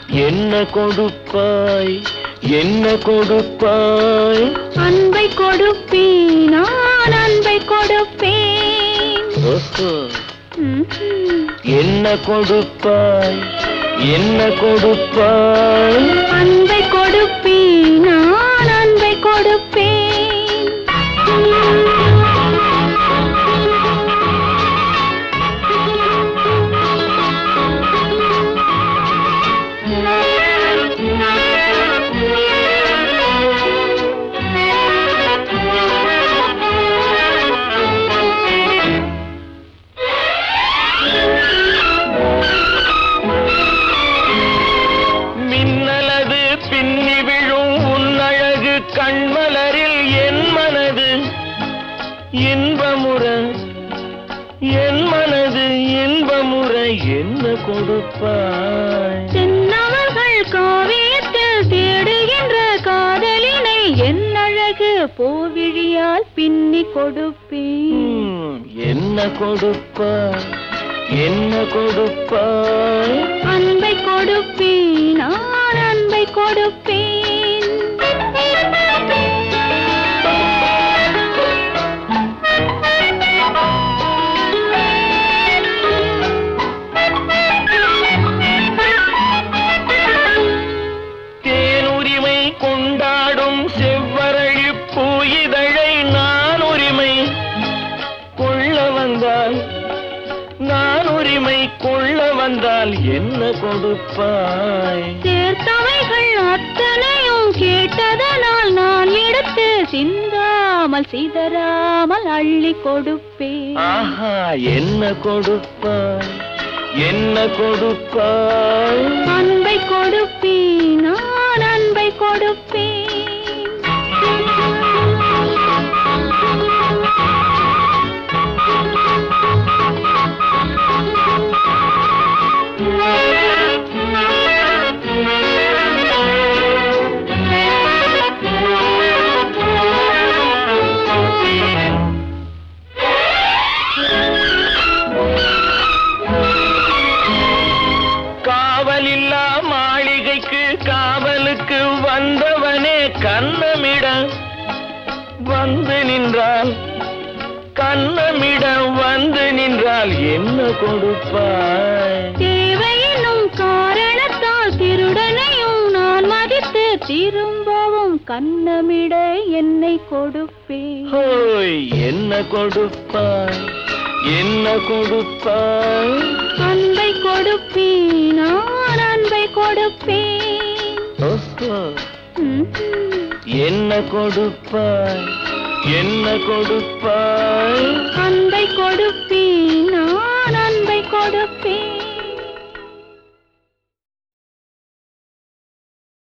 என்ன கொடுப்பாய் என்ன கொடுப்பாய் அன்பை கொடுப்பேன் நான் அன்பை கொடுப்பேன் ஓஹோ. ம்ஹும். என்ன கொடுப்பாய் என்ன கொடுப்பாய் அன்பை கொடுப்பேன் நான் அன்பை கொடுப்பேன் மின்னலது பின்னி விழும் உன்னழகு கண்மலரில் என் மனது இன்பமுற என் மனது இன்பமுற என்ன கொடுப்பாய் சின்னவர்கள் காவியத்தில் தேடுகின்ற காதலினை என் அழகு போவிழியால் பின்னி கொடுப்பேன் ம், என்ன கொடுப்பாய் என்ன கொடுப்பாய் அன்பை கொடுப்பேன் நான் அன்பை கொடுப்பேன் தேனுரிமை கொண்டாடும் செவ்வரழி பூயிதழை நான் உரிமை கொள்ள வந்தால் நான் உரிமை கொள்ள வந்தால் என்ன கொடுப்பாய் சேர்த்தவைகள் அத்தனையும் கேட்டதனால் நான் எடுத்து சிந்தாமல் சிதறாமல் அள்ளி கொடுப்பேன் ஆஹா என்ன கொடுப்பாய் என்ன கொடுப்பாய் அன்பை கொடுப்பேன் நான் அன்பை கொடுப்பேன் காவலில்லா மாளிகைக்கு காவலுக்கு வந்தவனே கண்ணமிட வந்து நின்றால் கண்ணமிட வந்து நின்றால் என்ன கொடுப்பாய் தேவையினும் காரணத்தால் திருடனையும் நான் மதித்து திரும்பவும் கண்ணமிட என்னை கொடுப்பேன் ஹோய் என்ன கொடுப்பாய் என்ன கொடுப்பாய் அன்பை கொடுப்பேன் நான் அன்பை கொடுப்பேன் ஓஹோ. ம்ஹும். என்ன கொடுப்பாய் என்ன கொடுப்பாய் அன்பை கொடுப்பேன் நான் அன்பை கொடுப்பேன்